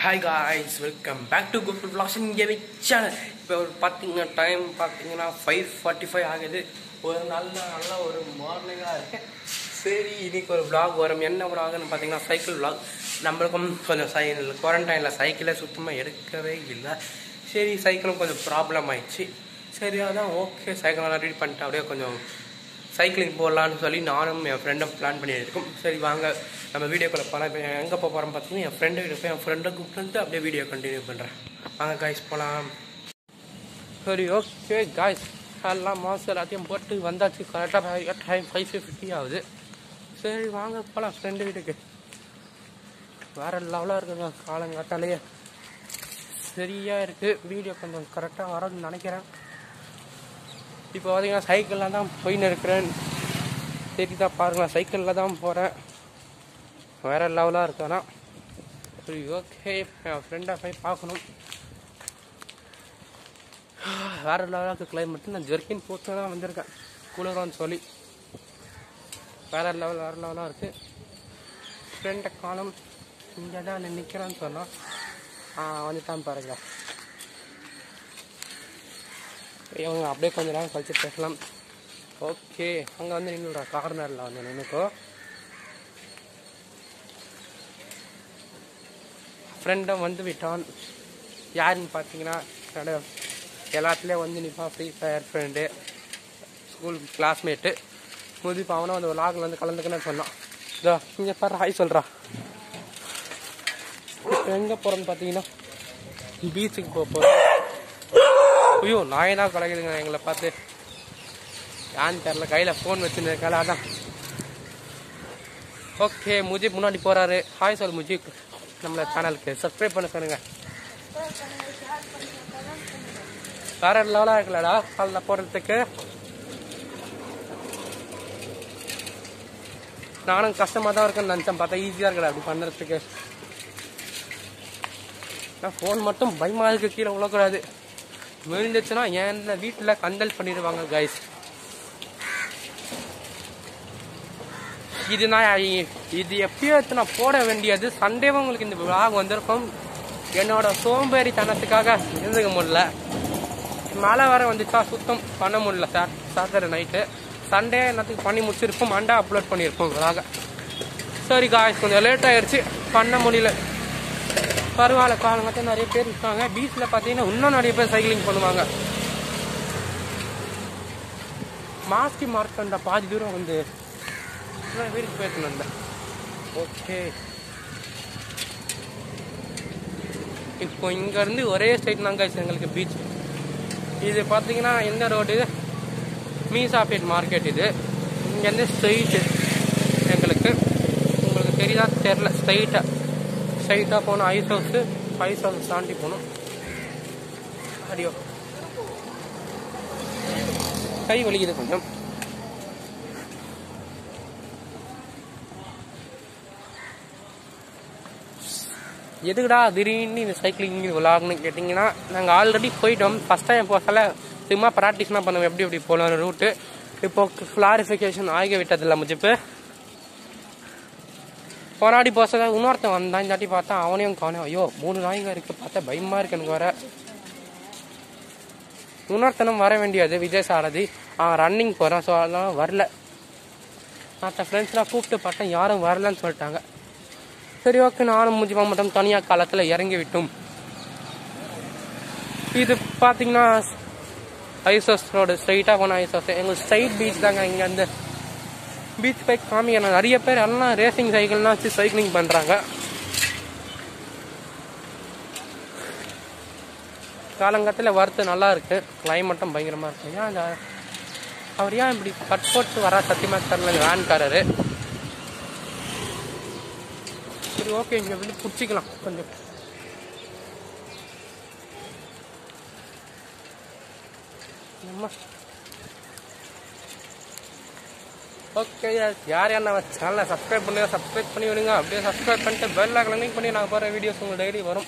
Hi guys welcome back to Gokul vlogs இங்கே channel இப்போ ஒரு பார்த்தீங்கன்னா டைம் பார்த்தீங்கன்னா ஃபைவ் ஃபார்ட்டி ஃபைவ் ஆகுது ஒரு நல்ல நல்ல ஒரு மார்னிங்காக இருக்கு சரி இன்னைக்கு ஒரு vlog வரும் என்ன vlogனு பார்த்தீங்கன்னா சைக்கிள் vlog நம்மளுக்கும் கொஞ்சம் சை குவாரண்டைனில் சைக்கிளை சுத்தமாக எடுக்கவே இல்லை சரி சைக்கிளும் கொஞ்சம் ப்ராப்ளம் ஆயிடுச்சு சரி அதான் ஓகே சைக்கிளெல்லாம் ரெடி பண்ணிட்டு அப்படியே கொஞ்சம் சைக்கிளிங் போடலான்னு சொல்லி நானும் என் ஃப்ரெண்டும் பிளான் பண்ணியிருக்கோம் சரி வாங்க நம்ம வீடியோக்குள்ள போகலாம் இப்போ எங்கே போக போகிறோம் பார்த்தீங்கன்னா என் ஃப்ரெண்டு வீடு போய் என் ஃப்ரெண்டை கூப்பிட்டு வந்து அப்படியே வீடியோ கண்டினியூ பண்ணுறேன் வாங்க காய்ஸ் போகலாம் சரி ஓகே காய்ஸ் எல்லாம் மாசம் எல்லாத்தையும் போட்டு வந்தாச்சு கரெக்டாக டைம் ஃபைவ் ஃபிஃப்டி ஆகுது சரி வாங்க போகலாம் ஃப்ரெண்டு வீட்டுக்கு வேற லெவலாக இருக்குங்க காலங்காத்தாலேயே சரியாக இருக்குது வீடியோ கொஞ்சம் கரெக்டாக வரணும்னு நினைக்கிறேன் இப்போ பார்த்தீங்கன்னா சைக்கிளில் தான் போயின்னு இருக்கிறேன் தெரியுதா பாருங்களேன் சைக்கிளில் தான் போகிறேன் வேற லெவலாக இருக்கானா சரி ஓகே என் ஃப்ரெண்டை போய் பார்க்கணும் வேற லெவலாக இருக்குது கிளைமேட் நான் ஜெர்கின் போட்டு தான் வந்திருக்கேன் குளிரான்னு சொல்லி வேற லெவல் வேற லெவலாக இருக்குது ஃப்ரெண்டை காலம் இங்கே தான் நிற்கிறான்னு சொன்னான் ஆ வந்துட்டான் பாருங்க இவங்க அப்படியே கொஞ்ச நேரம் கழிச்சு பேசலாம் ஓகே அங்கே வந்து நின்றுடா கார்னரில் வந்து நின்றுக்கோ ஃப்ரெண்டும் வந்து விட்டான் யாருன்னு பார்த்தீங்கன்னா என்னோட எல்லாத்துலேயும் வந்து நிற்பான் free fire friend school classmate முதிப்பு அவனும் அந்த லாகில் வந்து கலந்துக்கணும்னு சொன்னான் இதோ இங்கே பாரு ஹாய் சொல்கிறா எங்கே போகிறோன்னு பார்த்தீங்கன்னா பீச்சுக்கு போக போகிறோம் ஐயோ நாய் தான் கிடக்குதுங்க எங்களை பார்த்து யான்னு தெரில கையில் ஃபோன் வச்சுருக்கால அதான் ஓகே முஜிப் முன்னாடி போகிறாரு ஹாய் சொல் முஜிப் நம்மள சேனலுக்கு சப்ஸ்கிரைப் பண்ண சொல்லுங்க வேற லெவலாக இருக்குல்லடா அதில் போகிறதுக்கு நானும் கஷ்டமாக தான் இருக்குன்னு நினச்சேன் பார்த்தா ஈஸியாக இருக்குடா அப்படி பண்ணுறதுக்கு நான் ஃபோன் மட்டும் பயமாக இருக்கு கீழே விழக்கூடாது விழுந்துச்சுன்னா என் வீட்டில் கண்டல் பண்ணிடுவாங்க கைஸ் இது நான் இது எப்பயோ எடுத்து நான் போட வேண்டியது சண்டேவும் உங்களுக்கு இந்த விழாக் வந்திருக்கும் என்னோட சோம்பேறித்தனத்துக்காக இருந்துக்க முடியல மழை வேற வந்துச்சா சுத்தம் பண்ண முடியல சார் சாட்டர்டே நைட்டு சண்டே என்னத்துக்கு பண்ணி முடிச்சிருப்போம் மண்டே அப்லோட் பண்ணியிருப்போம் விழாக சரி காய்ஸ் கொஞ்சம் லேட் ஆயிடுச்சு பண்ண முடியல பரவாயில்ல காலங்கத்தில் நிறைய பேர் இருக்காங்க பீச்சில் பார்த்தீங்கன்னா இன்னும் நிறைய பேர் சைக்கிளிங் பண்ணுவாங்க மாஸ்கி மார்க்கண்ட பாதி தூரம் வந்து வீட்டுக்கு போயிட்டு வந்தேன் ஓகே இப்போ இங்கேருந்து ஒரே ஸ்ட்ரைட் தாங்க எங்களுக்கு பீச் இது பார்த்தீங்கன்னா எந்த ரோடு மீசாப்பேட் மார்க்கெட் இது இங்கேருந்து ஸ்ட்ரெயிட்டு எங்களுக்கு உங்களுக்கு தெரியுதா தெரில ஸ்ட்ரைட்டாக ஸ்ட்ரைட்டாக போகணும் ஐஸ் ஹவுஸு ஐஸ் ஹவுஸ் தாண்டி போகணும் அடியோ கை வலிக்குது கொஞ்சம் எதுக்குடா திடீர்னு இந்த சைக்கிளிங் விளாட்னு கேட்டிங்கன்னா நாங்கள் ஆல்ரெடி போயிட்டோம் ஃபஸ்ட் டைம் போகல சும்மா ப்ராக்டிஸ்லாம் பண்ணுவோம் எப்படி எப்படி போகலாம் ரூட்டு இப்போ கிளாரிஃபிகேஷன் ஆகி விட்டதில்ல முஜிப்பு போராடி போசல இன்னொருத்தன் வந்தான் இந்த தாட்டி பார்த்தா அவனையும் காணும் ஐயோ மூணு நாய்ங்க இருக்கு பார்த்தா பயமா இருக்கு எனக்கு வர இன்னொருத்தனும் வர வேண்டியது விஜய் சாரதி அவன் ரன்னிங் போறான் ஸோ அதெல்லாம் வரல மற்ற ஃப்ரெண்ட்ஸ்லாம் கூப்பிட்டு பார்த்தேன் யாரும் வரலன்னு சொல்லிட்டாங்க சரி ஓகே நானும் முஜிபா மட்டும் தனியாக காலத்தில் இறங்கி விட்டோம் இது பார்த்தீங்கன்னா ஐசோஸ் ரோடு ஸ்ட்ரைட்டாக போன ஐசோஸ் எங்களுக்கு ஸ்ட்ரைட் பீச் தாங்க இங்கேருந்து பீச் பைக் காமிக்கணும் நிறைய பேர் எல்லாம் ரேசிங் சைக்கிள்லாம் வச்சு சைக்கிளிங் பண்ணுறாங்க காலங்கத்தில் வரத்து நல்லா இருக்கு கிளைமேட்டும் பயங்கரமாக இருக்கு ஏன் அந்த அவர் ஏன் இப்படி கட் போட்டு வரா சத்தியமாக தெரில வேன்காரரு சரி ஓகே இங்கே வந்து பிடிச்சிக்கலாம் கொஞ்சம் நம்ம ஓகே யார் யார் நம்ம சேனலை சப்ஸ்கிரைப் பண்ணுங்க சப்ஸ்கிரைப் பண்ணி விடுங்க அப்படியே சப்ஸ்கிரைப் பண்ணிட்டு பெல் கிளிக் பண்ணி நான் போகிற வீடியோஸ் உங்களுக்கு டெய்லி வரும்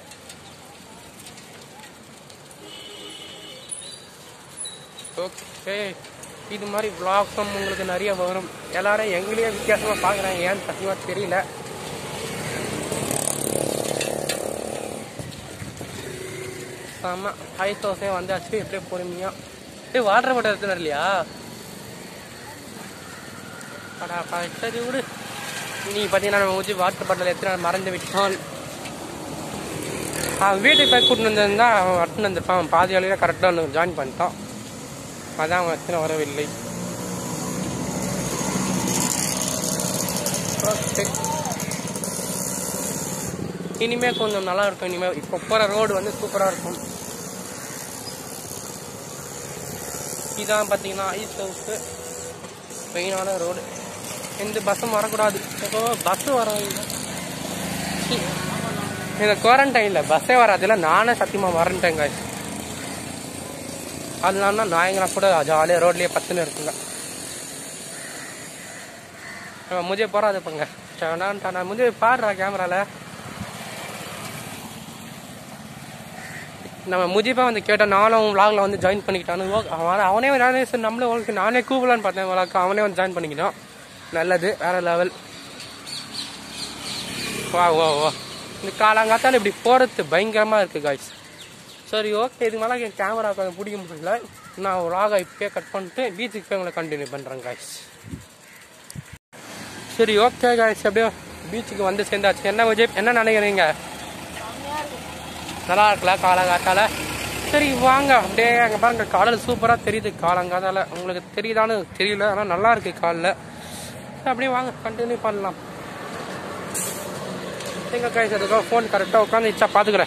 ஓகே இது மாதிரி vlogsம் உங்களுக்கு நிறைய வரும் எல்லாரும் எங்களையே வித்தியாசமாக பார்க்குறாங்க ஏன்னு சத்தியமாக தெரியல செம்ம ஐஸ் தோசை வந்தாச்சு எப்படியே பொறுமையாக ஏய் வாட்டர் பாட்டில் எடுத்துன்னு இல்லையா அடா பா, சரி விடு நீ பார்த்தீங்கன்னா நம்ம ஊற்றி வாட்டர் பாட்டில் எடுத்து மறந்து விட்டான் அவன் வீட்டுக்கு போய் கூட்டின்னு வந்திருந்தா அவன் வட்டுன்னு வந்திருப்பான் அவன் பாதி வழியில் கரெக்டாக வந்து ஜாயின் பண்ணிட்டான் அதான் அவன் எத்தனை வரவில்லை Okay. இனிமே கொஞ்சம் நல்லா இருக்கும் இனிமே இப்போ போகிற ரோடு வந்து சூப்பராக இருக்கும் இதான் பார்த்தீங்கன்னா ஐஸ் ஹவுஸு மெயினான ரோடு எந்த பஸ்ஸும் வரக்கூடாது இப்போ பஸ்ஸு வர சி, இந்த குவாரண்டைனில் பஸ்ஸே வராதுல நானே சத்தியமாக வரன்ட்டேங்க அதனால நான் எங்கன்னா கூட ஜாலியாக ரோட்லேயே பத்துன்னு இருக்குங்க हाँ, मुझे पड़ा दे पंगा चढ़ा टाना मुझे पार रहा कैमराல நம்ம முஜிபா வந்து கேட்ட நானும் vlogல வந்து ஜாயின் பண்ணிக்கிட்டானு ஓ, அவன் அவனே நானே சரி நம்மளே உங்களுக்கு நானே கூப்பிடலான்னு பார்த்தேன் vlog அவனே வந்து ஜாயின் பண்ணிக்கிட்டான் நல்லது வேற லெவல் வா வா வா இந்த காலாங்காத்தால இப்படி போறது பயங்கரமா இருக்கு காய்ஸ் சரி ஓகே இது மேலே என் கேமரா கொஞ்சம் பிடிக்க முடியல நான் ஒரு ராகா இப்பயே கட் பண்ணிட்டு பீச்சுக்கு போய் உங்களை கண்டினியூ பண்ணுறேன் காய்ஸ் சரி ஓகே காய்ஸ் அப்படியே பீச்சுக்கு வந்து சேர்ந்தாச்சு என்ன விஜய் என்ன நினைக்கிறீங்க நல்லா இருக்குல்ல காலங்காத்தால சரி வாங்க அப்படியே அங்கே பாருங்க கடல் சூப்பராக தெரியுது காலங்காத்தால உங்களுக்கு தெரியுதான்னு தெரியல ஆனால் நல்லா இருக்கு காலில் அப்படியே வாங்க கண்டினியூ பண்ணலாம் எங்க காய்ஸ் அதுக்காக ஃபோன் கரெக்டாக உட்காந்து இச்சா பார்த்துக்கிறேன்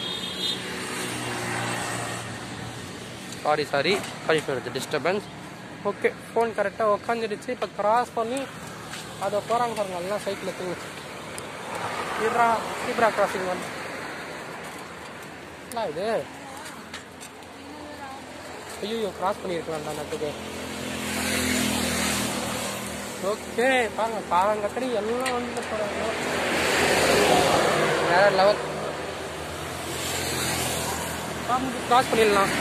sorry sorry sorry for the disturbance okay phone கரெக்டாக உட்காந்துடுச்சு இப்போ கிராஸ் பண்ணி அதை போகிறாங்க பாருங்க எல்லாம் சைக்கிள் தூங்க இருடா சீப்ரா கிராசிங் வந்து என்ன இது ஐயோ கிராஸ் பண்ணியிருக்கலாம்டா நட்டுக்கு ஓகே பாருங்க பாருங்கத்தடி எல்லாம் வந்து போகிறாங்க வேற லெவல் கிராஸ் பண்ணிடலாம்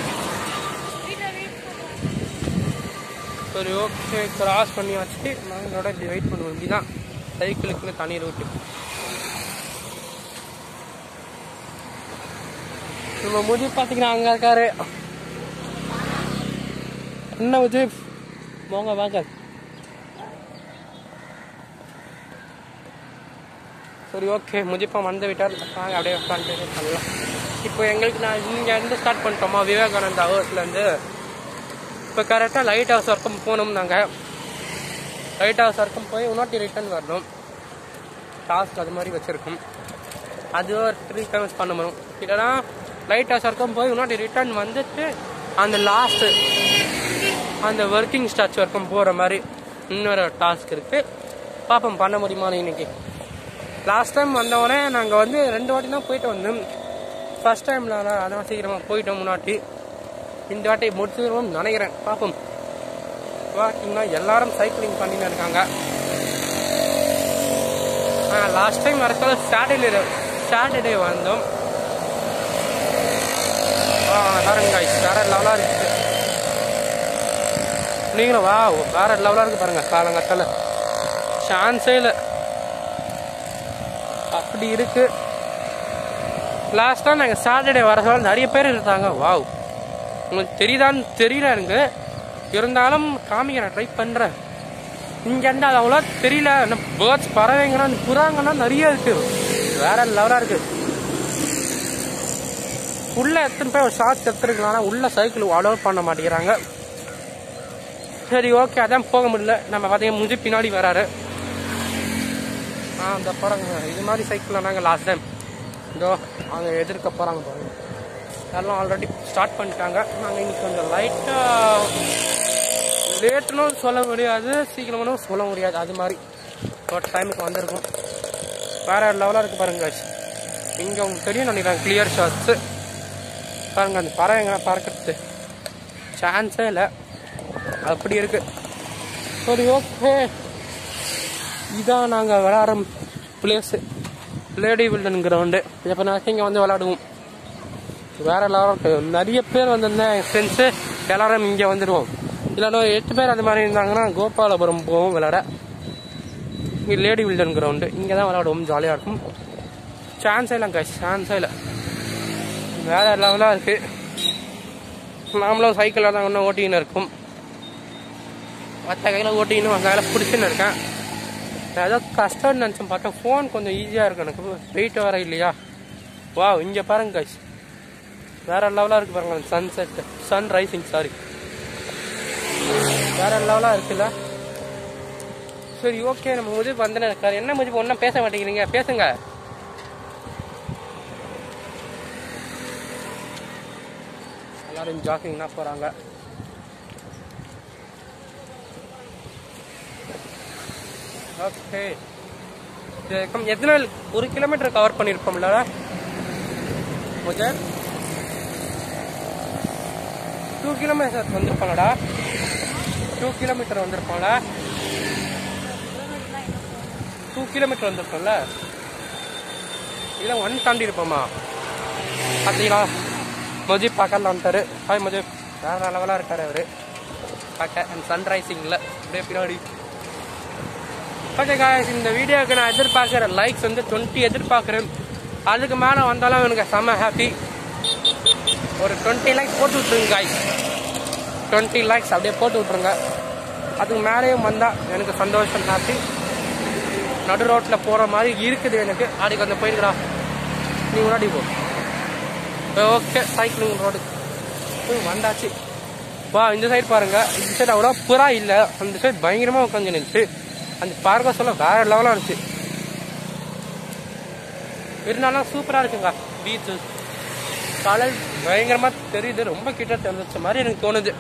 சரி ஓகே கிராஸ் பண்ணி வச்சுட்டு நாங்களோட இப்படி வெயிட் பண்ணுவோம் இப்படிதான் சைக்கிளுக்குன்னு தனி ரூட்டு நம்ம முதி பார்த்தீங்கன்னா அங்கே இருக்காரு என்ன விஜய் போங்க வாங்க சரி ஓகே முஜிப்பா வந்து விட்டார் வாங்க அப்படியே உட்காந்து பண்ணலாம் இப்போ எங்களுக்கு நான் இங்கே இருந்து ஸ்டார்ட் பண்ணிட்டோமா விவேகானந்தா ஹவுஸ்லேருந்து இப்போ கரெக்டாக லைட் ஹவுஸ் வரைக்கும் போகணும் நாங்கள் லைட் ஹவுஸ் வரைக்கும் போய் இன்னொட்டி ரிட்டர்ன் வரணும் டாஸ்க் அது மாதிரி வச்சுருக்கோம் அது ஒரு த்ரீ டைம்ஸ் பண்ண முடியும் இல்லைனா லைட் ஹவுஸ் வரைக்கும் போய் இன்னொட்டி ரிட்டர்ன் வந்துட்டு அந்த லாஸ்ட்டு அந்த ஒர்க்கிங் ஸ்டாச் வரைக்கும் போகிற மாதிரி இன்னொரு டாஸ்க் இருக்குது பார்ப்போம் பண்ண முடியுமான்னு இன்னைக்கு லாஸ்ட் டைம் வந்தவொடனே நாங்கள் வந்து ரெண்டு வாட்டி தான் போயிட்டு வந்தோம் ஃபர்ஸ்ட் டைமில் அதான் சீக்கிரமாக போயிட்டோம் முன்னாடி இந்த வாட்டி முடிச்சிருவோம் நினைக்கிறேன் பார்ப்போம் பார்த்தீங்கன்னா எல்லாரும் சைக்கிளிங் பண்ணின்னு இருக்காங்க ஆ லாஸ்ட் டைம் வரக்கால சாட்டர்டே சாட்டர்டே வந்தோம் ஆ பாருங்க guys, வேற லெவலாக இருக்குது நீங்களும் வா வேற லெவலாக இருக்கு பாருங்க காலங்கத்தால சான்ஸே இல்லை அப்படி இருக்கு லாஸ்ட்டாக நாங்கள் சாட்டர்டே வர சொல்ல நிறைய பேர் இருந்தாங்க வாவ் உங்களுக்கு தெரியுதான்னு தெரியல எனக்கு இருந்தாலும் காமிக்க நான் ட்ரை பண்ணுறேன் இங்கேருந்து அது அவ்வளோ தெரியல பேர்ட்ஸ் பறவைங்கன்னா இந்த புறாங்கன்னா நிறைய இருக்கு வேற லெவலாக இருக்கு உள்ள எத்தனை பேர் ஷார்ட்ஸ் எடுத்துருக்கலாம் உள்ள சைக்கிள் அலோவ் பண்ண மாட்டேங்கிறாங்க சரி ஓகே அதான் போக முடியல நம்ம பார்த்தீங்கன்னா முஞ்சி பின்னாடி வராரு ஆ அந்த போகிறாங்க இது மாதிரி சைக்கிளில் நாங்கள் லாஸ்ட் டைம் இதோ அங்கே எதிர்க்க போகிறாங்க பாருங்க எல்லாம் ஆல்ரெடி ஸ்டார்ட் பண்ணிட்டாங்க நாங்கள் இன்னைக்கு கொஞ்சம் லைட்டாக லேட்டுன்னு சொல்ல முடியாது சீக்கிரமானும் சொல்ல முடியாது அது மாதிரி ஒரு டைமுக்கு வந்திருக்கும் வேற லெவலாக இருக்குது பாருங்க guys. இங்கே உங்களுக்கு தெரியும் நினைக்கிறேன் கிளியர் ஷாட்ஸு பாருங்க அந்த பறவைங்களை பறக்கிறது சான்ஸே இல்லை அப்படி இருக்கு சரி ஓகே இதான் நாங்கள் விளையாடுற பிளேஸு லேடி வில்டன் கிரவுண்டு இப்போ நான் இங்கே வந்து விளையாடுவோம் வேற எல்லாரும் நிறைய பேர் வந்திருந்தேன் என் ஃப்ரெண்ட்ஸு எல்லாரும் இங்கே வந்துடுவோம் இல்லைன்னா ஒரு எட்டு பேர் அந்த மாதிரி இருந்தாங்கன்னா கோபாலபுரம் போவோம் விளையாட இங்கே லேடி வில்டன் கிரவுண்டு இங்கே தான் விளையாடுவோம் ஜாலியாக இருக்கும் சான்ஸே இல்லைங்க சான்ஸே இல்லை வேற லெவலாக இருக்கு நாமளும் சைக்கிளில் தான் ஒன்றும் ஓட்டின்னு இருக்கும் மற்ற கையில் ஓட்டின்னு அந்த கையில் பிடிச்சின்னு இருக்கேன் நான் ஏதோ கஷ்டம்னு நினச்சேன் பார்த்தா ஃபோன் கொஞ்சம் ஈஸியாக இருக்கு எனக்கு வெயிட் வர இல்லையா வா இங்கே பாருங்க guys வேற லெவலாக இருக்கு பாருங்க sunset sun rising sorry வேற லெவலாக இருக்குல்ல சரி ஓகே நம்ம முஜிப் வந்தனே இருக்காரு என்ன முஜிப் ஒன்றும் பேச மாட்டேங்கிறீங்க பேசுங்க எல்லாரும் ஜாக்கிங் தான் போகிறாங்க ஓகே எத்தனை ஒரு கிலோமீட்டர் கவர் பண்ணியிருப்போம்ல முஜர் டூ கிலோமீட்டர் வந்திருப்பாங்கடா டூ கிலோமீட்டர் வந்திருப்பாங்களா டூ கிலோமீட்டர் வந்திருப்போம்ல இல்லை ஒன் தாண்டி இருப்போமா பார்த்தீங்களா முஜிப் பார்க்கல வந்துட்டாரு ஹாய் முஜிப் வேற லெவலாக இருக்காரு அவரு பார்க்க அண்ட் சன்ரைசிங்கில் அப்படியே பின்னாடி ஓகே காய்ஸ் இந்த வீடியோக்கு நான் எதிர்பார்க்குற லைக்ஸ் வந்து டுவெண்ட்டி எதிர்பார்க்குறேன் அதுக்கு மேலே வந்தாலும் எனக்கு செம்ம ஹாப்பி ஒரு டுவெண்ட்டி லைக்ஸ் போட்டு விட்ருங்க காய்ஸ் டுவெண்ட்டி லைக்ஸ் அப்படியே போட்டு விட்ருங்க அதுக்கு மேலேயும் வந்தால் எனக்கு சந்தோஷம் ஹாப்பி நடு ரோட்டில் போகிற மாதிரி இருக்குது எனக்கு அதுக்கு அந்த போயிருக்கடா நீ முன்னாடி போ ஓகே சைக்கிளிங் ரோடு வந்தாச்சு வா இந்த சைடு பாருங்க இந்த சைடு அவ்வளோ புறா இல்லை அந்த சைடு பயங்கரமாக உட்காந்து நின்றுச்சு அந்த பார்க்க சொல்ல வேற லெவலாக இருந்துச்சு இருந்தாலும் சூப்பராக இருக்குங்க பீச்சு கடல் பயங்கரமாக தெரியுது ரொம்ப கிட்ட தெரிஞ்ச மாதிரி எனக்கு தோணுது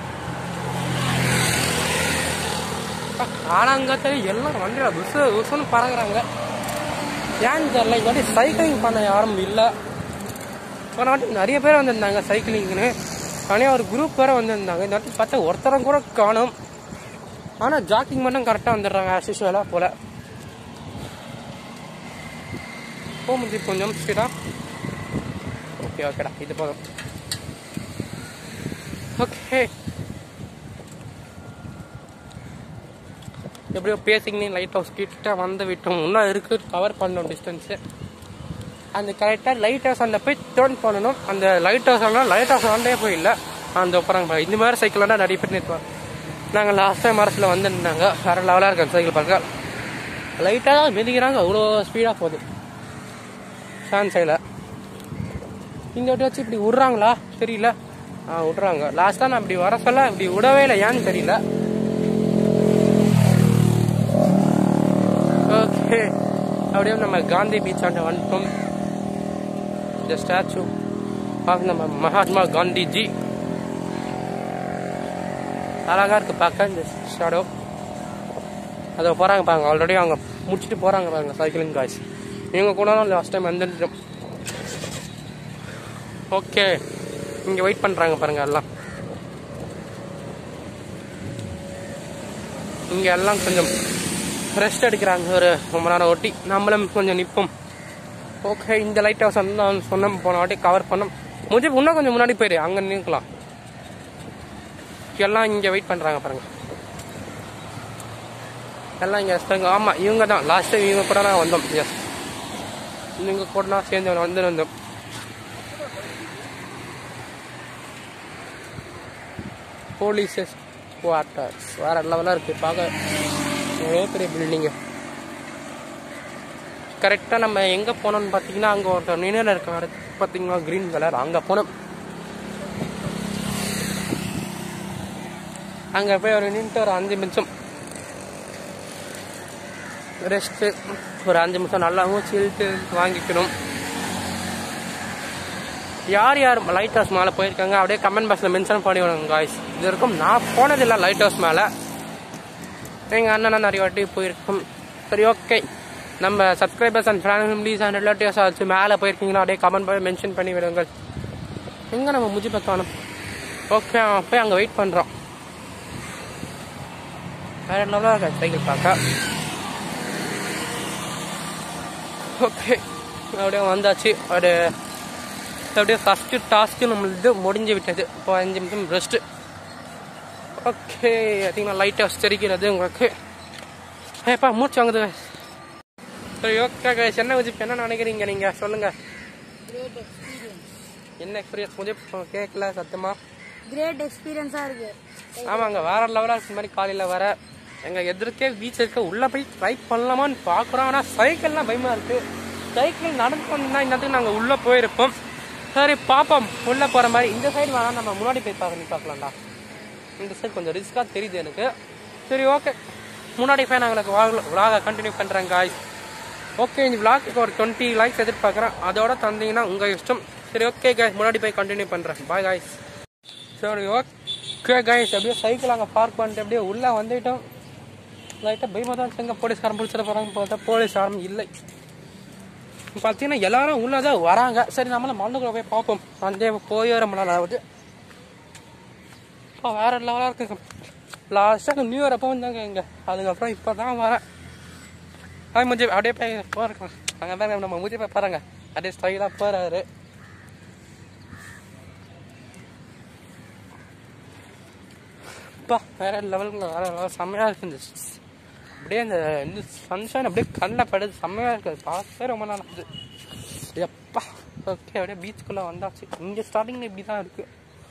ஆனாங்கத்துல எல்லாம் வண்டியில புசு புசுன்னு பறங்குறாங்க ஏன்னு தெரியல இந்த வாட்டி சைக்கிளிங் பண்ண யாரும் இல்லை போன வாட்டி நிறைய பேர் வந்திருந்தாங்க சைக்கிளிங்னு தனியாக ஒரு குரூப் வேற வந்திருந்தாங்க இந்த வாட்டி பார்த்தா ஒருத்தரம் கூட காணும் ஆனால் ஜாக்கிங் மட்டும் கரெக்டாக வந்துடுறாங்க ஆஸ் யூஸ்வலாக போல போக முடியும் கொஞ்சம் ஸ்பீடா ஓகே ஓகேடா இது போதும் ஓகே எப்படியோ பேசிக்கினே லைட் ஹவுஸ் கிட்ட வந்து விட்டோம் இன்னும் இருக்கு கவர் பண்ணணும் டிஸ்டன்ஸு அந்த கரெக்டாக லைட் ஹவுஸ் அந்த போய் டேர்ன் பண்ணணும் அந்த லைட் ஹவுஸ் ஆனால் லைட் ஹவுஸ் ஆண்டே போய் இல்லை அந்த அப்புறம் இந்த மாதிரி சைக்கிள் நிறைய பேர் நிற்பாங்க நாங்கள் லாஸ்ட் டைம் மரத்தில் வந்துருந்தாங்க வேற லெவலாக இருக்கு சைக்கிள் பார்க்க லைட்டாக தான் மிதிக்கிறாங்க அவ்வளோ ஸ்பீடாக போகுது ஃபேன் சைடில் இந்த வாட்டி வச்சு இப்படி விட்றாங்களா தெரியல ஆ விட்றாங்க லாஸ்ட்டாக நான் இப்படி வர சொல்ல இப்படி விடவே இல்லை ஏன்னு தெரியல ஓகே அப்படியே நம்ம காந்தி பீச் ஆண்ட வந்துட்டோம் இந்த ஸ்டாச்சு ஆஃப் நம்ம மகாத்மா காந்திஜி அழகா இருக்கு பார்க்க இந்த ஷாடோ அதை போறாங்க பாருங்க ஆல்ரெடி அவங்க முடிச்சுட்டு போறாங்க பாருங்க சைக்கிளிங் காய்ஸ் இவங்க கூட லாஸ்ட் டைம் வந்துட்டோம் ஓகே இங்க வெயிட் பண்றாங்க பாருங்க எல்லாம் இங்க எல்லாம் கொஞ்சம் ரெஸ்ட் எடுக்கிறாங்க ஒரு ரொம்ப நேரம் ஓட்டி நம்மளும் கொஞ்சம் நிற்போம் ஓகே இந்த லைட் ஹவுஸ் வந்து நான் சொன்ன போன வாட்டி கவர் பண்ணோம் முடிஞ்சு இன்னும் கொஞ்சம் முன்னாடி போயிடு அங்கே நிற்கலாம் எல்லாம் இங்கே வெயிட் பண்ணுறாங்க பாருங்க எல்லாம் இங்கே ரெஸ்ட் ஆமாம் இவங்க தான் லாஸ்ட் டைம் இவங்க கூட நான் வந்தோம் எஸ் இவங்க கூட நான் சேர்ந்து வந்து வந்தோம் போலீஸஸ் குவார்ட்டர்ஸ் வேற லெவலாக இருக்குது பார்க்க எவ்வளோ பெரிய பில்டிங்கு கரெக்டாக நம்ம எங்கே போனோம்னு பார்த்தீங்கன்னா அங்கே ஒருத்தர் நின்று இருக்காரு பார்த்தீங்கன்னா க்ரீன் கலர் அங்கே போனோம் அங்கே போய் ஒரு நின்றுட்டு ஒரு அஞ்சு நிமிஷம் ரெஸ்ட்டு ஒரு அஞ்சு நிமிஷம் நல்லா மூச்சு இழுத்து வாங்கிக்கணும் யார் யார் லைட் ஹவுஸ் மேலே போயிருக்காங்க அப்படியே கமெண்ட் பாக்ஸில் மென்ஷன் பண்ணி விடுங்க காய்ஸ் இது வரைக்கும் நான் போனதில்லை லைட் ஹவுஸ் மேலே எங்கள் அண்ணன் நிறைய வாட்டி போயிருக்கோம் சரி ஓகே நம்ம subscribers and families and relatives ஆச்சு மேலே போயிருக்கீங்களா அப்படியே கமெண்ட் பண்ணி மென்ஷன் பண்ணி விடுங்கள் எங்கே நம்ம முஜி பக்கானம் ஓகே போய் அங்கே வெயிட் பண்ணுறோம் வேற லெவலாக இருக்கா சைக்கிள் பார்க்க ஓகே அப்படியே வந்தாச்சு ஒரு அப்படியே ஃபஸ்ட்டு டாஸ்க்கு நம்மளது முடிஞ்சு விட்டது இப்போ அஞ்சு நிமிஷம் ரெஸ்ட்டு ஓகே அதிகமாக லைட்டாக தெரிக்கிறது உங்களுக்கு ஏப்பா மூச்சு வாங்குது சரி ஓகே கைஸ் என்ன வச்சு என்ன நினைக்கிறீங்க நீங்கள் சொல்லுங்கள் என்ன எக்ஸ்பீரியன்ஸ் கொஞ்சம் கேட்கல சத்தமா கிரேட் எக்ஸ்பீரியன்ஸாக இருக்குது ஆமாங்க வேற லெவலாக இருக்க மாதிரி காலையில் வர எங்கள் எதிர்க்கே பீச் இருக்க உள்ளே போய் ட்ரை பண்ணலாமான்னு பார்க்குறோம் ஆனால் சைக்கிள்லாம் பயமாக இருக்குது சைக்கிள் நடந்து வந்தா இன்னத்துக்கு நாங்கள் உள்ளே போயிருப்போம் சரி பார்ப்போம் உள்ளே போகிற மாதிரி இந்த சைடு வேணாம் நம்ம முன்னாடி போய் பார்க்க பார்க்கலாம்டா இந்த சைடு கொஞ்சம் ரிஸ்க்காக தெரியுது எனக்கு சரி ஓகே முன்னாடி போய் நான் உங்களுக்கு விலாக கண்டினியூ பண்ணுறேன் காய்ஸ் ஓகே இந்த விளாக்கு ஒரு டுவெண்ட்டி லைக்ஸ் எதிர்பார்க்குறேன் அதோட தந்தீங்கன்னா உங்கள் இஷ்டம் சரி ஓகே காய்ஸ் முன்னாடி போய் கண்டினியூ பண்ணுறேன் பாய் காய்ஸ் சரி ஓகே கைஸ் அப்படியே சைக்கிள் அங்கே பார்க் பண்ணிட்டு அப்படியே உள்ளே வந்துட்டோம் லைட்டாக பயமாக தான் இருந்துச்சுங்க போலீஸ்காரன் பிடிச்சிட போகிறாங்க பார்த்தா போலீஸ்காரன் இல்லை பார்த்தீங்கன்னா எல்லாரும் உள்ளே தான் வராங்க சரி நம்மளும் மண்ணுக்குள்ள போய் பார்ப்போம் அந்த போய் ரொம்ப நாள் ஆகுது இப்போ வேற லெவலாக இருக்குங்க லாஸ்ட்டாக நியூ இயர் அப்போ வந்தாங்க இங்கே அதுக்கப்புறம் இப்போ தான் வரேன் அது முஜி அப்படியே போய் போகிறேன் அங்கே பாருங்க நம்ம முஜி போய் பாருங்க அப்படியே ஸ்டைலாக போகிறாரு அப்பா வேற லெவலுங்க வேற லெவல் செம்மையாக இருக்கு இந்த ஸ்- அப்படியே அந்த இந்த சன்ஷைன் அப்படியே கண்ணில் படுது செம்மையாக இருக்குது பார்க்கவே ரொம்ப நாள் ஆகுது எப்பா ஓகே அப்படியே பீச்சுக்குள்ளே வந்தாச்சு இங்கே ஸ்டார்டிங்கில் இப்படி தான் இருக்குது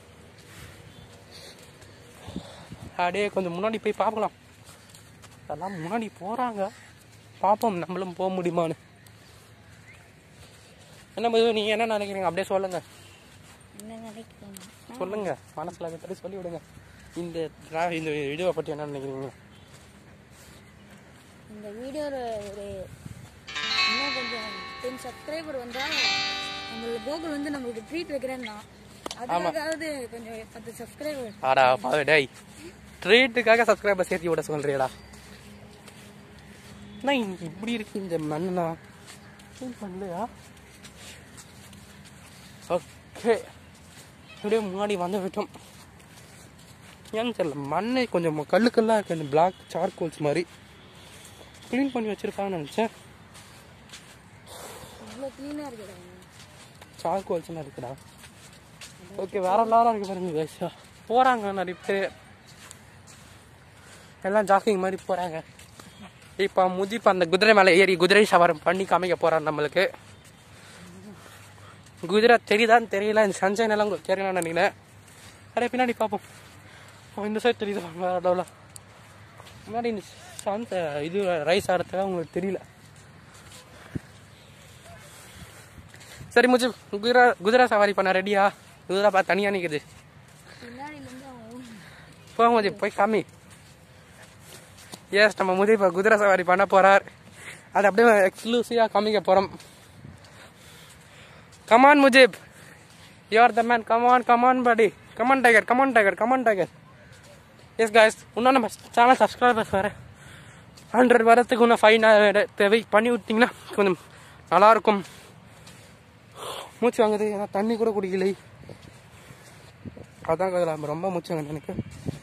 அப்படியே கொஞ்சம் முன்னாடி போய் பார்க்கலாம் அதெல்லாம் முன்னாடி போகிறாங்க பார்ப்போம் நம்மளும் போக முடியுமான்னு என்ன மது நீங்கள் என்ன நினைக்கிறீங்க அப்படியே சொல்லுங்கள் என்ன நினைக்கிறேன் சொல்லுங்க மனசுல இருக்கிறத சொல்லி விடுங்க இந்த tra- இந்த வீடியோவை பற்றி என்ன நினைக்கிறீங்க இந்த வீடியோவில் ஒரு இன்னும் கொஞ்சம் டென் சப்ஸ்கிரைபர் வந்தால் நம்மளுக்கு கோகுல் வந்து நம்மளுக்கு ட்ரீட் வைக்கிறேன்னா அதுக்காவது கொஞ்சம் பத்து சப்ஸ்கிரைபர் ஆடா பாரு டேய் ட்ரீட்டுக்காக சப்ஸ்கிரைபர் சேர்த்து விட சொல்றியடா என்ன இங்க இப்படி இருக்கு இந்த மண்ணா க்ளீன் பண்ணலையா ஓகே அப்படியே முன்னாடி வந்து விட்டோம் ஏன்னு தெரியல மண்ணை கொஞ்சம் கல்லு கல்லா இருக்கு இந்த பிளாக் சார்கோல்ஸ் மாதிரி க்ளீன் பண்ணி வச்சிருப்பாங்கன்னு நினச்சேன் இவ்வளோ க்ளீனாக இருக்குடா சார்கோல்ஸ்லாம் இருக்குடா ஓகே வேற எல்லாரும் இருக்கு பாருங்க guys. போறாங்க நிறைய பேர் எல்லாம் ஜாக்கிங் மாதிரி போறாங்க இப்போ முதிப்பு அந்த குதிரை மேலே ஏறி குதிரை சவாரம் பண்ணி காமிக்க போறான் நம்மளுக்கு குதிரை தெரியுதான்னு தெரியல இந்த சன்ஷைன் எல்லாம் உங்களுக்கு தெரியலாம்னு நினைக்கிறேன் அப்படியே பின்னாடி பார்ப்போம் ஓ, இந்த சைடு தெரியுது வேற லெவலில் முன்னாடி இந்த சன் இது ரைஸ் ஆகிறதுக்காக உங்களுக்கு தெரியல சரி முச்சு குதிரை குதிரை சவாரி பண்ண ரெடியா குதிரை பார்த்து தனியாக நிற்குது பின்னாடிலேருந்து அவன் ஓடுனான். போக முஜி போய் காமி எஸ் நம்ம முதி இப்போ குதிரை சவாரி பண்ண போறார் அது அப்படியே எக்ஸ்க்ளூசிவாக காமிக்க போகிறோம் come on Mujib you are the man come on come on buddy come on tiger come on tiger come on tiger yes guys இன்னும் நம்ம சேனல் சப்ஸ்கிரைபர்ஸ் வேறு ஹண்ட்ரட் வரத்துக்கு இன்னும் ஃபைன் தேவை பண்ணி விட்டிங்கன்னா கொஞ்சம் நல்லாயிருக்கும் மூச்சு வாங்குது ஏன்னா தண்ணி கூட குடிக்கலை அதான் கொஞ்சம் ரொம்ப மூச்சு வாங்குது எனக்கு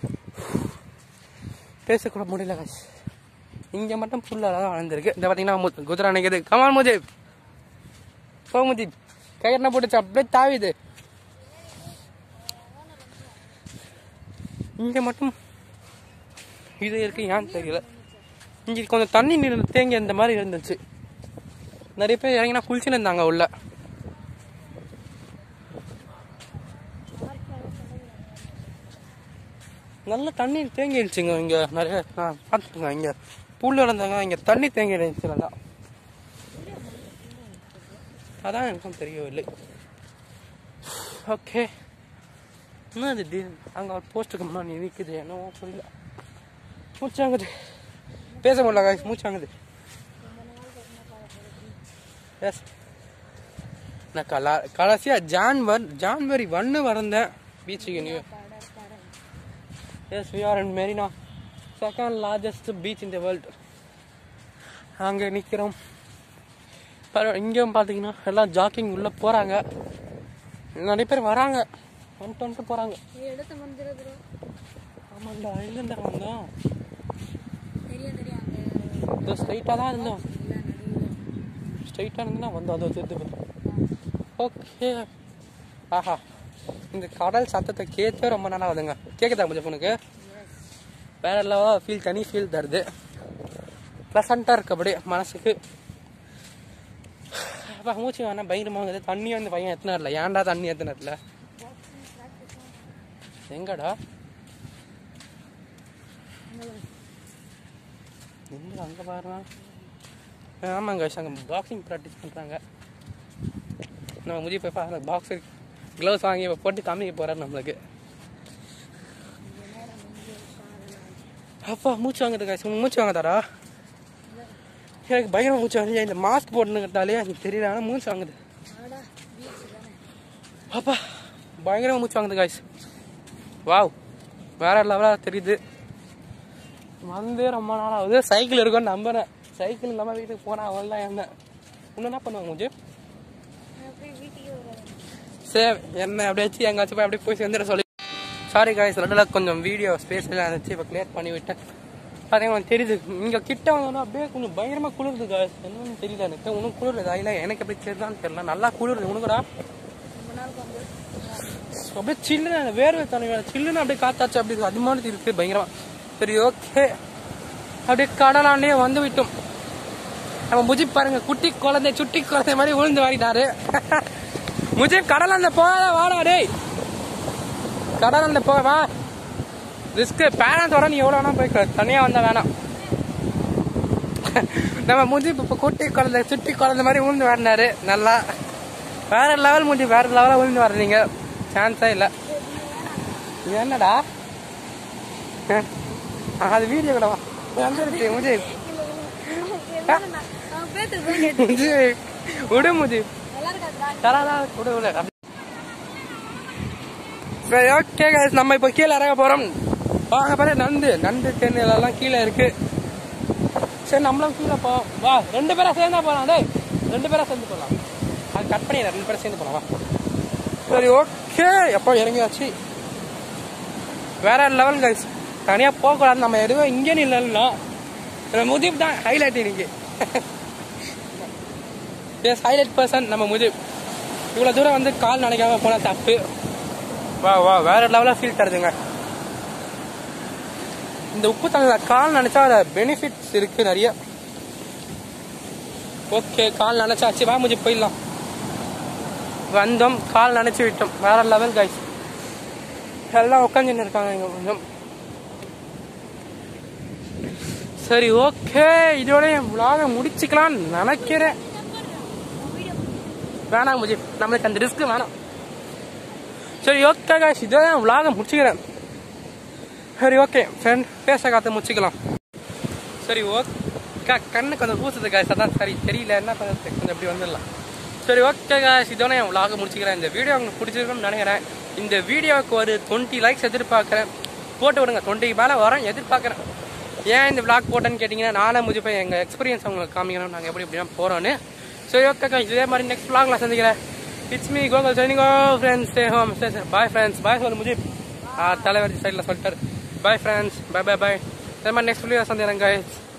பேசக்கூட முடியல guys. இங்க மட்டும் புல்லாக தான் வளர்ந்துருக்கு இந்த பார்த்தீங்கன்னா மு- குதிரை நினைக்குது கமால் முஜிப் போ முஜிப் கயிறுனா போட்டுச்சு அப்படியே தாவிது இங்க மட்டும் இது இருக்கு ஏன்னு தெரியல இங்க கொஞ்சம் தண்ணி நீர் தேங்கி இந்த மாதிரி இருந்துச்சு நிறைய பேர் இறங்கினா குளிச்சுன்னு இருந்தாங்க உள்ள நல்ல தண்ணி தேங்கி இருந்துச்சுங்க இங்க நிறைய நான் பார்த்துங்க இங்க புல் இருந்தாங்க இங்க தண்ணி தேங்கி இருந்துச்சு நல்லா அதான் எனக்கும் தெரியவில்லை ஓகே என்ன இது டி அங்கே ஒரு போஸ்ட்டுக்கு முன்னாடி நிற்குது என்னவோ புரியல மூச்சாங்குது பேச முடியல guys, மூச்சாங்குது எஸ் நான் கலா கடைசியாக ஜான்வர் ஜான்வரி ஒன்று வரந்தேன் பீச்சுக்கு new yes we are in Marina second largest beach in the world அங்கே நிற்கிறோம் பரவ இங்கேயும் பார்த்தீங்கன்னா எல்லாம் ஜாக்கிங் உள்ளே போகிறாங்க நிறைய பேர் வராங்க வந்துட்டு வந்துட்டு போகிறாங்க ஏய், இடத்த மறந்துட ப்ரோ ஆமாண்டா எங்கேருந்தா வந்தோம் தெரியும் தெரியும் அங்கே இதோ ஸ்ட்ரைட்டாக தான் இருந்தோம் இல்லை நடுவில் ஸ்ட்ரைட்டாக இருந்துன்னா வந்தோம் அதோ திருத்து ஓகே ஆஹா இந்த கடல் சத்தத்தை கேட்கவே ரொம்ப நாளாக ஆகுதுங்க கேட்குதா கொஞ்சம் ஃபோனுக்கு வேற லெவலாக ஃபீல் தனி ஃபீல் தருது ப்ளசண்ட்டாக இருக்கு அப்படியே மனசுக்கு அப்பா மூச்சு வேணா பயங்கரமாக இருக்குது தண்ணி வந்து பையன் எத்தனை ஏன்டா தண்ணி எத்தனை எங்கடா எங்க அங்கே பாருண்ணா ஆமாங்க அங்கே பாக்ஸிங் ப்ராக்டிஸ் பண்ணுறாங்க நம்ம முதி போய் பாருங்க பாக்ஸ் க்ளவுஸ் வாங்கி இப்ப போட்டு காமிக்க போகிறாரு நம்மளுக்கு அப்பா மூச்சு வாங்குது guys. உனக்கு மூச்சு வாங்குதாடா எனக்கு பயங்கரமா மூச்சு வாங்குது இந்த மாஸ்க் போட்டுனுக்கிறதாலே எனக்கு தெரியல ஆனால் மூச்சு வாங்குது ஆடா பீச் தானே அப்பா பயங்கரமா மூச்சு வாங்குது காய்ஸ் வாவ் வேற லெவலாக தெரியுது வந்து ரொம்ப நாள் ஆகுது சைக்கிள் இருக்கும்னு நம்புறேன் சைக்கிள் இல்லாமல் வீட்டுக்கு போனால் அவள் தான் என்ன இன்னும் என்ன பண்ணுவாங்க கொஞ்சம் நான் போய் வீட்டுக்கே வராது சரி என்ன அப்படியாச்சும் எங்காச்சும் போய் அப்படியே போய் சேர்ந்துட சொல்லி சாரி காய்ஸ் ரெண்டில் கொஞ்சம் வீடியோ ஸ்பேஸ் எல்லாம் இருந்துச்சு இப்போ கிளியர் பண்ணி விட்டேன் அதே மாதிரி தெரியுது இங்கே கிட்ட வந்தோன்னா அப்படியே கொஞ்சம் பயங்கரமாக குளிருது காய்ஸ் என்னன்னு தெரியல எனக்கு உனக்கு குளிருது இல்லை எனக்கு எப்படி தெரியுதான்னு தெரியல நல்லா குளிருது உனக்குடா ரொம்ப நாளுக்கு வந்து அப்படியே சில்லுன்னு வேர்வை தண்ணி வேணும் சில்லுன்னு அப்படியே காத்தாச்சு அப்படி அது மாதிரி இருக்கு பயங்கரமா சரி ஓகே அப்படியே கடலாண்டே வந்து விட்டோம் நம்ம முஜிப் பாருங்க குட்டி குழந்தை சுட்டி குழந்தை மாதிரி விழுந்து வாரிட்டாரு முஜிப் கடலாண்ட போகாத வாடா டேய் கடலாண்ட போக வா ரிஸ்க் பேரண்ட்ஸோட நீ எவ்வளோ வேணா போய்க்க தனியாக வந்தா வேணாம் நம்ம முஜிப் இப்போ குட்டி குழந்தை சுட்டி குழந்தை மாதிரி விழுந்து வாடினாரு நல்லா வேற லெவல் முடி வேற லெவலில் விழுந்து வர்றீங்க சான்ஸே இல்லை இது என்னடா அஹ், அது வீடியோ கூட வந்துருச்சு முஜி அவன் பேத்துட்டு போய் கேட்டு முஜி விடு முஜி நல்லா இருக்காதுடா தராதா விடு விடு அப்படி. சரி ஓகே guys நம்ம இப்போ கீழே இறங்க போறோம் வாங்க பாரு நண்டு நண்டு தென்னில எல்லாம் கீழே இருக்கு சரி நம்மளும் கீழே போ வா ரெண்டு பேரா சேர்ந்தா போலாம் டேய் ரெண்டு பேரா சேர்ந்து போலாம் அது கட் பண்ணிடுறேன் ரெண்டு பேரும் சேர்ந்து போலாம் வா சரி ஓகே எப்போ இறங்கியாச்சு வேற லெவல் கைஸ் தனியாக போகக்கூடாது நம்ம எதுவும் இங்கே இல்லைன்னா முதிப் தான் ஹைலைட் இன்னைக்கு எஸ் ஹைலைட் பர்சன் நம்ம முதிப் இவ்வளோ தூரம் வந்து கால் நினைக்காம போனால் தப்பு வா வா வேற லெவலாக ஃபீல் தருதுங்க இந்த உப்பு தண்ணியில் கால் நினைச்சா அதில் பெனிஃபிட்ஸ் இருக்கு நிறைய ஓகே கால் நினைச்சாச்சு வா முஜி போயிடலாம் வந்தோம் கால் நினைச்சு விட்டோம் வேற லெவல் கைஸ் எல்லாம் உட்காந்துன்னு இருக்காங்க இங்க கொஞ்சம் சரி ஓகே இதோட என் vlog-அ முடிச்சுக்கலாம்னு நினைக்கிறேன் வேணாம் முஜி நம்மளுக்கு அந்த ரிஸ்க் வேணாம் சரி ஓகே காய்ஸ் இதோட என் vlog-அ முடிச்சுக்கிறேன் சரி ஓகே ஃப்ரெண்ட் பேச காத்த முடிச்சுக்கலாம் சரி ஓகே கண்ணு கொஞ்சம் பூசுது காய்ஸ் அதான் சரி தெரியல என்ன பண்ணுறது கொஞ்சம் இப்படி வந்துடலாம் சரி ஓகே காய்ஸ் இதோட என் vlog-அ முடிச்சுக்கிறேன் இந்த வீடியோ உங்களுக்கு பிடிச்சிருக்குன்னு நினைக்கிறேன் இந்த வீடியோவுக்கு ஒரு டுவெண்ட்டி லைக்ஸ் எதிர்பார்க்குறேன் போட்டு விடுங்க டுவெண்ட்டி மேலே வரேன் எதிர்பார்க்குறேன் ஏன் இந்த vlog போட்டேன்னு கேட்டிங்கன்னா நானே முடிஞ்சு போய் எங்கள் எக்ஸ்பீரியன்ஸ் உங்களுக்கு காமிக்கணும் நாங்கள் எப்படி எப்படிலாம் போகிறோன்னு சரி ஓகே காய்ஸ் இதே மாதிரி நெக்ஸ்ட் vlog-ல சந்திக்கிறேன் it's me Gokul signing friends stay home bye friends bye சொல்லு முஜிப் தலைவர் சைடில் சொல்லிட்டாரு bye friends bye bye bye இதே மாதிரி நெக்ஸ்ட் வீடியோ சந்திக்கிறேன் guys